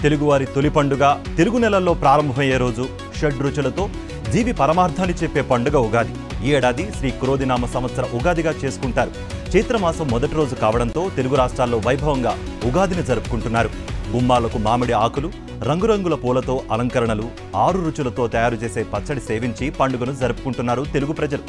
తెలుగువారి తొలి పండుగ తెలుగు నెలల్లో ప్రారంభమయ్యే రోజు షడ్ రుచులతో జీవి పరమార్థాన్ని చెప్పే పండుగ ఉగాది ఈ ఏడాది శ్రీ క్రోధినామ సంవత్సర ఉగాదిగా చేసుకుంటారు చైత్రమాసం మొదటి రోజు కావడంతో తెలుగు రాష్ట్రాల్లో వైభవంగా ఉగాదిని జరుపుకుంటున్నారు గుమ్మాలకు మామిడి ఆకులు రంగురంగుల పూలతో అలంకరణలు ఆరు రుచులతో తయారు చేసే పచ్చడి సేవించి పండుగను జరుపుకుంటున్నారు తెలుగు ప్రజలు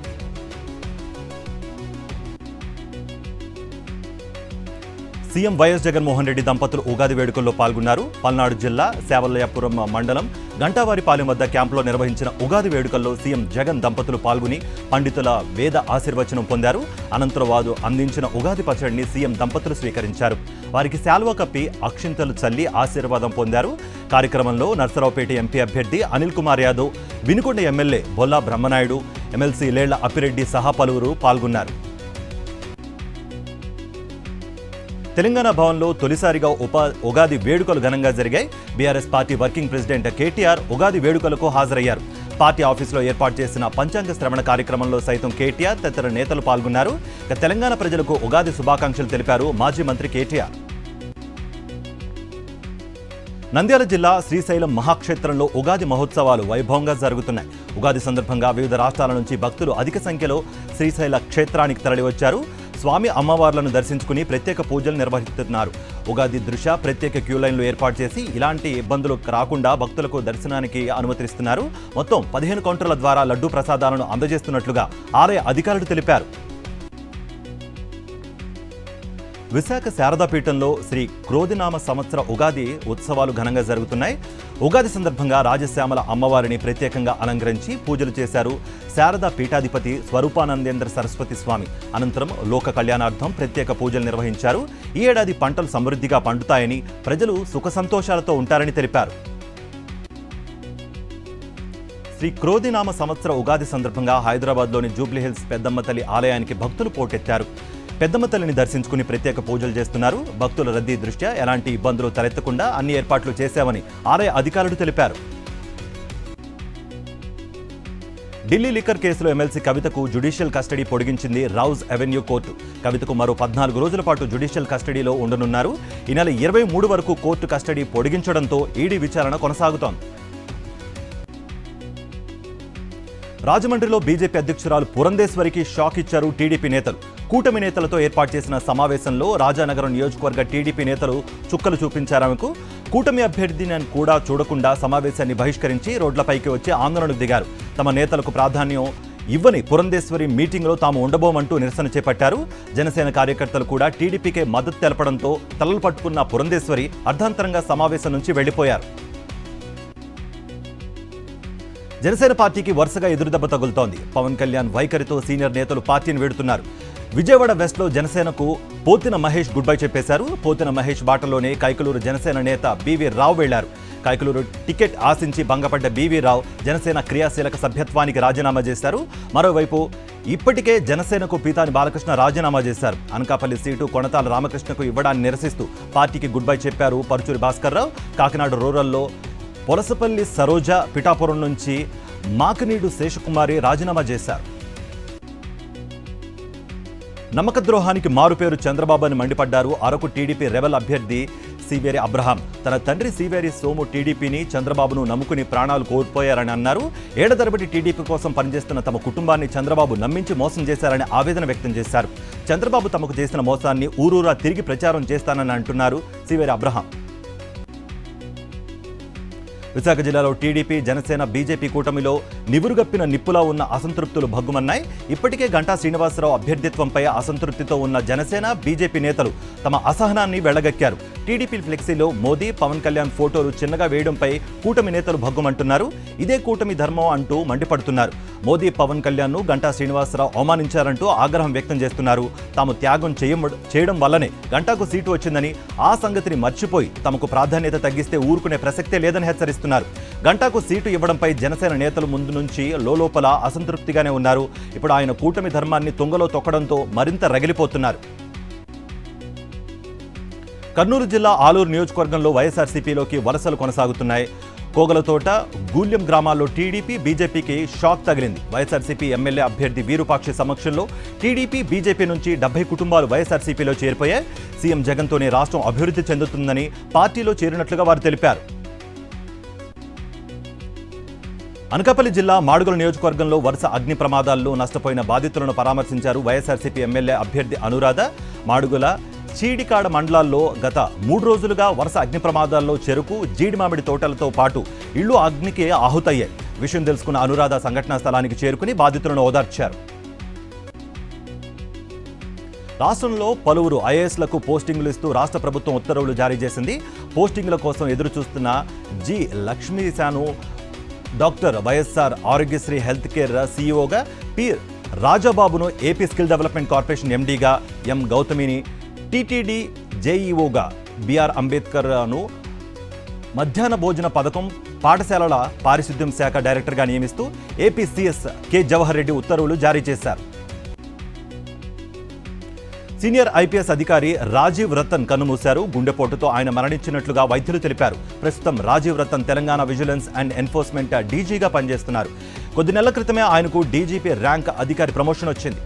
సీఎం వైఎస్ జగన్మోహన్ రెడ్డి దంపతులు ఉగాది వేడుకల్లో పాల్గొన్నారు పల్నాడు జిల్లా సేవల్లయాపురం మండలం గంటావారిపాలెం వద్ద క్యాంపులో నిర్వహించిన ఉగాది వేడుకల్లో సీఎం జగన్ దంపతులు పాల్గొని పండితుల వేద ఆశీర్వచనం పొందారు అనంతరం వారు అందించిన ఉగాది పచ్చడిని సీఎం దంపతులు స్వీకరించారు వారికి శాల్వా కప్పి అక్షింతలు చల్లి ఆశీర్వాదం పొందారు కార్యక్రమంలో నర్సరావుపేట ఎంపీ అభ్యర్థి అనిల్ కుమార్ యాదవ్ వినుకొండ ఎమ్మెల్యే బొల్లా బ్రహ్మనాయుడు ఎమ్మెల్సీ లేళ్ల అప్పిరెడ్డి సహా పలువురు పాల్గొన్నారు తెలంగాణ భవన్లో తొలిసారిగా ఉప ఉగాది వేడుకలు ఘనంగా జరిగాయి BRS party working president KTR Ugadi వేడుకలకు హాజరయ్యారు పార్టీ ఆఫీసులో ఏర్పాటు చేసిన పంచాంగ శ్రవణ కార్యక్రమంలో సైతం కేటీఆర్ తదితర నేతలు పాల్గొన్నారు ఇక తెలంగాణ ప్రజలకు ఉగాది శుభాకాంక్షలు తెలిపారు మాజీ మంత్రి కేటీఆర్ నంద్యాల జిల్లా శ్రీశైలం మహాక్షేత్రంలో ఉగాది మహోత్సవాలు వైభవంగా జరుగుతున్నాయి ఉగాది సందర్భంగా వివిధ రాష్ట్రాల నుంచి భక్తులు అధిక సంఖ్యలో శ్రీశైల క్షేత్రానికి తరలివచ్చారు స్వామి అమ్మవార్లను దర్శించుకుని ప్రత్యేక పూజలు నిర్వహిస్తున్నారు ఉగాది దృశ్య ప్రత్యేక క్యూ లైన్లు ఏర్పాటు చేసి ఇలాంటి ఇబ్బందులు రాకుండా భక్తులకు దర్శనానికి అనుమతిస్తున్నారు మొత్తం పదిహేను కౌంటర్ల ద్వారా లడ్డూ ప్రసాదాలను అందజేస్తున్నట్లుగా ఆలయ అధికారులు తెలిపారు విశాఖ శారదాపీఠంలో శ్రీ క్రోధినామ సంవత్సర ఉగాది ఉత్సవాలు ఘనంగా జరుగుతున్నాయి ఉగాది సందర్భంగా రాజశ్యామల అమ్మవారిని ప్రత్యేకంగా అలంకరించి పూజలు చేశారు శారదా పీఠాధిపతి స్వరూపానందేంద్ర సరస్వతి స్వామి అనంతరం లోక కళ్యాణార్థం ప్రత్యేక పూజలు నిర్వహించారు ఈ ఏడాది పంటలు సమృద్ధిగా పండుతాయని ప్రజలు సుఖ సంతోషాలతో ఉంటారని తెలిపారు శ్రీ క్రోధినామ సంవత్సర ఉగాది సందర్భంగా హైదరాబాద్లోని జూబ్లీహిల్స్ పెద్దమ్మ తల్లి ఆలయానికి భక్తులు పోటెత్తారు పెద్దమ్మ తల్లిని దర్శించుకుని ప్రత్యేక పూజలు చేస్తున్నారు భక్తుల రద్దీ దృష్ట్యా ఎలాంటి ఇబ్బందులు తలెత్తకుండా అన్ని ఏర్పాట్లు చేశామని ఆలయ అధికారులు తెలిపారు ఢిల్లీ లిక్కర్ కేసులో ఎమ్మెల్సీ కవితకు జ్యుడిషియల్ కస్టడీ పొడిగించింది రౌజ్ అవెన్యూ కోర్టు కవితకు మరో పద్నాలుగు రోజుల పాటు జ్యుడిషియల్ కస్టడీలో ఉండనున్నారు ఈ నెల ఇరవై మూడు వరకు కోర్టు కస్టడీ పొడిగించడంతో ఈడీ విచారణ కొనసాగుతోంది రాజమండ్రిలో బీజేపీ అధ్యక్షురాలు పురంధేశ్వరికి షాక్ ఇచ్చారు టీడీపీ నేతలు కూటమి నేతలతో ఏర్పాటు చేసిన సమావేశంలో రాజానగరం నియోజకవర్గ టీడీపీ నేతలు చుక్కలు చూపించారామెకు కూటమి అభ్యర్థిని కూడా చూడకుండా సమావేశాన్ని బహిష్కరించి రోడ్లపైకి వచ్చి ఆందోళనకు దిగారు తమ నేతలకు ప్రాధాన్యం ఇవ్వని పురంధేశ్వరి మీటింగ్లో తాము ఉండబోమంటూ నిరసన చేపట్టారు జనసేన కార్యకర్తలు కూడా టీడీపీకే మద్దతు తెలపడంతో తలలు పట్టుకున్న పురంధేశ్వరి అర్ధాంతరంగా సమావేశం నుంచి వెళ్లిపోయారు జనసేన పార్టీకి వరుసగా ఎదురుదెబ్బ తగులుతోంది పవన్ కళ్యాణ్ వైఖరితో సీనియర్ నేతలు పార్టీని వేడుతున్నారు విజయవాడ వెస్ట్లో జనసేనకు పోతిన మహేష్ గుడ్ బై చెప్పేశారు పోతిన మహేష్ బాటలోనే కైకలూరు జనసేన నేత బీవీ రావు వెళ్లారు కైకలూరు టికెట్ ఆశించి భంగపడ్డ బీవీ రావు జనసేన క్రియాశీలక సభ్యత్వానికి రాజీనామా చేశారు మరోవైపు ఇప్పటికే జనసేనకు పీతాని బాలకృష్ణ రాజీనామా చేశారు అనకాపల్లి సీటు కొనతాల రామకృష్ణకు ఇవ్వడాన్ని నిరసిస్తూ పార్టీకి గుడ్ బై చెప్పారు పరుచూరి భాస్కర్ రావు కాకినాడ రూరల్లో పొలసపల్లి సరోజ పిఠాపురం నుంచి మాకనీడు శేషకుమారి రాజీనామా చేశారు నమ్మక ద్రోహానికి మారుపేరు చంద్రబాబు అని మండిపడ్డారు అరకు టీడీపీ రెబల్ అభ్యర్థి సివేరి అబ్రహాం తన తండ్రి సివేరి సోము టీడీపీని చంద్రబాబును నమ్ముకుని ప్రాణాలు కోల్పోయారని అన్నారు ఏళ్ల తరబడి టీడీపీ కోసం పనిచేస్తున్న తమ కుటుంబాన్ని చంద్రబాబు నమ్మించి మోసం చేశారని ఆవేదన వ్యక్తం చేశారు చంద్రబాబు తమకు చేసిన మోసాన్ని ఊరూరా తిరిగి ప్రచారం చేస్తానని అంటున్నారు సివేరి అబ్రహాం విశాఖ జిల్లాలో టీడీపీ జనసేన బీజేపీ కూటమిలో నివురుగప్పిన నిప్పులా ఉన్న అసంతృప్తులు భగ్గుమన్నాయి ఇప్పటికే గంటా శ్రీనివాసరావు అభ్యర్థిత్వంపై అసంతృప్తితో ఉన్న జనసేన బీజేపీ నేతలు తమ అసహనాన్ని వెళ్లగక్కారు టీడీపీ ఫ్లెక్సీలో మోదీ పవన్ కళ్యాణ్ ఫోటోలు చిన్నగా వేయడంపై కూటమి నేతలు భగ్గుమంటున్నారు ఇదే కూటమి ధర్మం అంటూ మండిపడుతున్నారు మోదీ పవన్ కళ్యాణ్ను గంటా శ్రీనివాసరావు అవమానించారంటూ ఆగ్రహం వ్యక్తం చేస్తున్నారు తాము త్యాగం చేయ చేయడం వల్లనే గంటాకు సీటు వచ్చిందని ఆ సంగతిని మర్చిపోయి తమకు ప్రాధాన్యత తగ్గిస్తే ఊరుకునే ప్రసక్తే లేదని హెచ్చరిస్తున్నారు గంటాకు సీటు ఇవ్వడంపై జనసేన నేతలు ముందు నుంచి లోపల అసంతృప్తిగానే ఉన్నారు ఇప్పుడు ఆయన కూటమి ధర్మాన్ని తుంగలో తొక్కడంతో మరింత రగిలిపోతున్నారు కర్నూలు జిల్లా ఆలూరు నియోజకవర్గంలో వైఎస్ఆర్సీపీలోకి వలసలు కొనసాగుతున్నాయి కోగలతోట గూల్యం గ్రామాల్లో టీడీపీ బీజేపీకి షాక్ తగిలింది వైఎస్ఆర్సీపీ ఎమ్మెల్యే అభ్యర్థి వీరుపాక్షి సమక్షంలో టీడీపీ బీజేపీ నుంచి డెబ్బై కుటుంబాలు వైఎస్ఆర్సీపీలో చేరిపోయాయి సీఎం జగన్తోనే రాష్ట్రం అభివృద్ధి చెందుతుందని పార్టీలో చేరినట్లుగా వారు తెలిపారు అనకాపల్లి జిల్లా మాడుగుల నియోజకవర్గంలో వరుస అగ్ని ప్రమాదాల్లో నష్టపోయిన బాధితులను పరామర్శించారు వైఎస్ఆర్సీపీ ఎమ్మెల్యే అభ్యర్థి అనురాధ మాడుగుల చీడికాడ మండలాల్లో గత మూడు రోజులుగా వరుస అగ్ని ప్రమాదాల్లో చెరుకు జీడి మామిడి తోటలతో పాటు ఇళ్లు అగ్నికి ఆహుతయ్యాయి విషయం తెలుసుకున్న అనురాధ సంఘటనా స్థలానికి చేరుకుని బాధితులను ఓదార్చారు రాష్ట్రంలో పలువురు ఐఏఎస్లకు పోస్టింగులు ఇస్తూ రాష్ట్ర ప్రభుత్వం ఉత్తర్వులు జారీ చేసింది పోస్టింగుల కోసం ఎదురు చూస్తున్న జి లక్ష్మీశాను doctor YSR Aarogyasri health care సీఈఓగా పి రాజాబాబును ఏపీ స్కిల్ డెవలప్మెంట్ కార్పొరేషన్ ఎండీగా ఎం గౌతమిని టీటీడీ జేఈఓగా బిఆర్ అంబేద్కర్ను మధ్యాహ్న భోజన పథకం పాఠశాలల పారిశుద్ధ్యం శాఖ డైరెక్టర్గా నియమిస్తూ AP CS K Jawahar Reddy ఉత్తర్వులు జారీ చేశారు సీనియర్ ఐపీఎస్ అధికారి రాజీవ్ రతన్ కన్నుమూశారు గుండెపోటుతో ఆయన మరణించినట్లుగా వైద్యులు తెలిపారు ప్రస్తుతం Rajiv Ratan Telangana vigilance and enforcement డీజీగా పనిచేస్తున్నారు కొద్ది నెలల క్రితమే ఆయనకు డీజీపీ ర్యాంక్ అధికారి ప్రమోషన్ వచ్చింది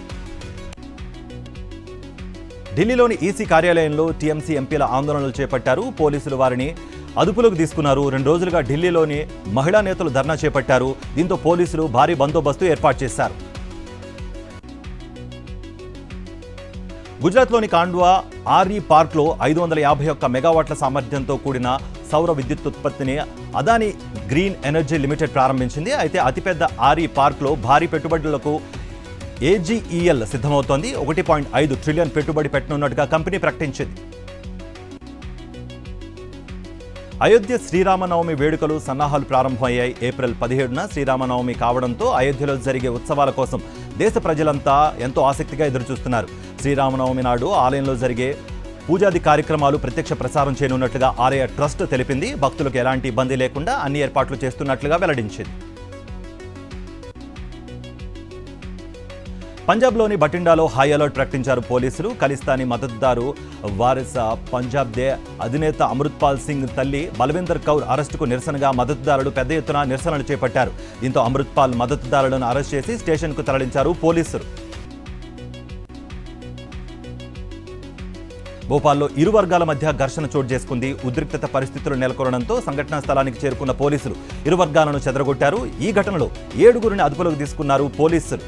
ఢిల్లీలోని ఈసీ కార్యాలయంలో టీఎంసీ ఎంపీల ఆందోళనలు చేపట్టారు పోలీసులు వారిని అదుపులోకి తీసుకున్నారు రెండు రోజులుగా ఢిల్లీలోని మహిళా నేతలు ధర్నా చేపట్టారు దీంతో పోలీసులు భారీ బందోబస్తు ఏర్పాటు చేశారు గుజరాత్లోని కాండ్వా ఆర్ఈ పార్క్లో ఐదు వందల యాభై ఒక్క మెగావాట్ల సామర్థ్యంతో కూడిన సౌర విద్యుత్ ఉత్పత్తిని అదాని గ్రీన్ ఎనర్జీ లిమిటెడ్ ప్రారంభించింది అయితే అతిపెద్ద ఆర్ఈ పార్క్లో భారీ పెట్టుబడులకు ఏజీఈఎల్ సిద్ధమవుతోంది ఒకటి పాయింట్ ఐదు ట్రిలియన్ పెట్టుబడి పెట్టనున్నట్టుగా కంపెనీ ప్రకటించింది అయోధ్య శ్రీరామనవమి వేడుకలు సన్నాహాలు ప్రారంభమయ్యాయి ఏప్రిల్ పదిహేడున శ్రీరామనవమి కావడంతో అయోధ్యలో జరిగే ఉత్సవాల కోసం దేశ ప్రజలంతా ఎంతో ఆసక్తిగా ఎదురుచూస్తున్నారు శ్రీరామనవమి నాడు ఆలయంలో జరిగే పూజాది కార్యక్రమాలు ప్రత్యక్ష ప్రసారం చేయనున్నట్లుగా ఆలయ ట్రస్ట్ తెలిపింది భక్తులకు ఎలాంటి ఇబ్బంది లేకుండా అన్ని ఏర్పాట్లు చేస్తున్నట్లుగా వెల్లడించింది పంజాబ్లోని బటిండాలో హై అలర్ట్ ప్రకటించారు పోలీసులు ఖలిస్తానీ మద్దతుదారు వారిస పంజాబ్ దే అధినేత అమృత్పాల్ సింగ్ తల్లి బల్విందర్ కౌర్ అరెస్టుకు నిరసనగా మద్దతుదారులు పెద్ద ఎత్తున నిరసనలు చేపట్టారు దీంతో అమృత్పాల్ మద్దతుదారులను అరెస్ట్ చేసి స్టేషన్కు తరలించారు పోలీసులు భోపాల్లో ఇరు వర్గాల మధ్య ఘర్షణ చోటు చేసుకుంది ఉద్రిక్తత పరిస్థితులు నెలకొనడంతో సంఘటనా స్థలానికి చేరుకున్న పోలీసులు ఇరు వర్గాలను చెదరగొట్టారు ఈ ఘటనలో ఏడుగురిని అదుపులోకి తీసుకున్నారు పోలీసులు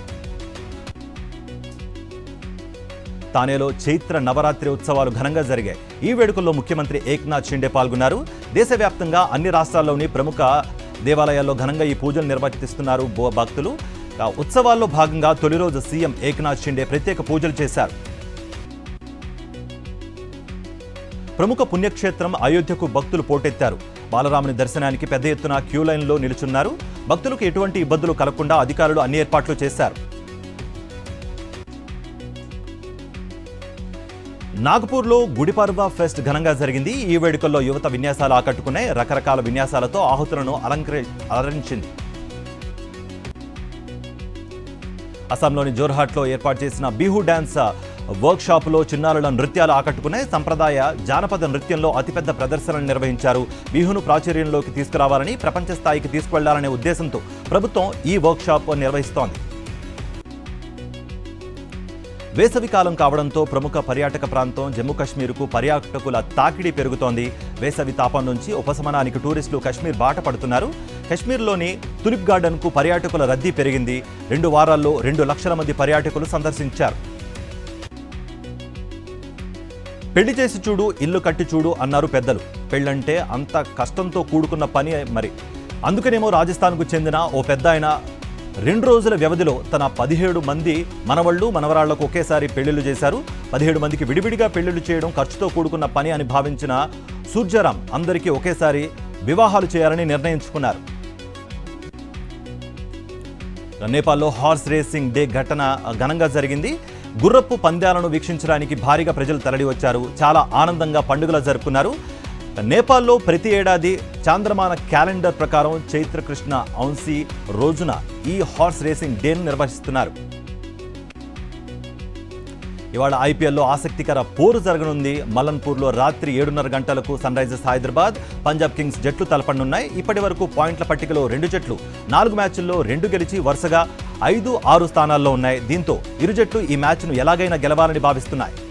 తానేలో చైత్ర నవరాత్రి ఉత్సవాలు ఘనంగా జరిగాయి ఈ వేడుకల్లో ముఖ్యమంత్రి ఏక్నాథ్ షిండే పాల్గొన్నారు దేశవ్యాప్తంగా అన్ని రాష్ట్రాల్లోని ప్రముఖ దేవాలయాల్లో ఘనంగా ఈ పూజలు నిర్వర్తిస్తున్నారు బో- భక్తులు ఆ ఉత్సవాల్లో భాగంగా తొలి రోజు సీఎం ఏక్నాథ్ షిండే ప్రత్యేక పూజలు చేశారు ప్రముఖ పుణ్యక్షేత్రం అయోధ్యకు భక్తులు పోటెత్తారు బాలరాముని దర్శనానికి పెద్ద ఎత్తున క్యూ లైన్లో నిలుచున్నారు భక్తులకు ఎటువంటి ఇబ్బందులు కలగకుండా అధికారులు అన్ని ఏర్పాట్లు చేశారు నాగపూర్లో గుడిపర్వ ఫెస్ట్ ఘనంగా జరిగింది ఈ వేడుకల్లో యువత విన్యాసాలు ఆకట్టుకున్నాయి రకరకాల విన్యాసాలతో ఆహుతులను అలంకరి అలరించింది అస్సాంలోని జోర్హాట్లో ఏర్పాటు చేసిన బిహు డ్యాన్స్ వర్క్ షాపులో చిన్నారుల నృత్యాలు ఆకట్టుకున్నాయి సంప్రదాయ జానపద నృత్యంలో అతిపెద్ద ప్రదర్శనలు నిర్వహించారు బిహును ప్రాచుర్యంలోకి తీసుకురావాలని ప్రపంచ స్థాయికి తీసుకువెళ్లాలనే ఉద్దేశంతో ప్రభుత్వం ఈ వర్క్ షాప్ నిర్వహిస్తోంది వేసవి కాలం కావడంతో ప్రముఖ పర్యాటక ప్రాంతం జమ్మూ కాశ్మీర్కు పర్యాటకుల తాకిడి పెరుగుతోంది వేసవి తాపం నుంచి ఉపశమనానికి టూరిస్టులు కశ్మీర్ బాట పడుతున్నారు కశ్మీర్లోని తులిప్ గార్డెన్కు పర్యాటకుల రద్దీ పెరిగింది రెండు వారాల్లో రెండు లక్షల మంది పర్యాటకులు సందర్శించారు పెళ్లి చేసి చూడు ఇల్లు కట్టి చూడు అన్నారు పెద్దలు పెళ్ళంటే అంత కష్టంతో కూడుకున్న పని మరి అందుకనేమో రాజస్థాన్కు చెందిన ఓ పెద్ద ఆయన రెండు రోజుల వ్యవధిలో తన పదిహేడు మంది మనవళ్ళు మనవరాళ్లకు ఒకేసారి పెళ్లిళ్లు చేశారు పదిహేడు మందికి విడివిడిగా పెళ్లిళ్లు చేయడం ఖర్చుతో కూడుకున్న పని అని భావించిన సూర్జరాం అందరికీ ఒకేసారి వివాహాలు చేయాలని నిర్ణయించుకున్నారు నేపాల్లో హార్స్ రేసింగ్ డే ఘటన ఘనంగా జరిగింది గుర్రపు పందాలను వీక్షించడానికి భారీగా ప్రజలు తరలి వచ్చారు చాలా ఆనందంగా పండుగలు జరుపుకున్నారు నేపాల్లో ప్రతి ఏడాది చాంద్రమాన క్యాలెండర్ ప్రకారం చైత్రకృష్ణ ఔన్సీ రోజున ఈ హార్స్ రేసింగ్ డేను నిర్వహిస్తున్నారు ఇవాళ ఐపీఎల్లో ఆసక్తికర పోరు జరగనుంది మలన్పూర్లో రాత్రి ఏడున్నర గంటలకు Sunrisers Hyderabad Punjab Kings జట్లు తలపడనున్నాయి ఇప్పటి వరకు పాయింట్ల పట్టికలో రెండు జట్లు నాలుగు మ్యాచ్ల్లో రెండు గెలిచి వరుసగా ఐదు ఆరు స్థానాల్లో ఉన్నాయి దీంతో ఇరు జట్లు ఈ మ్యాచ్ను ఎలాగైనా గెలవాలని భావిస్తున్నాయి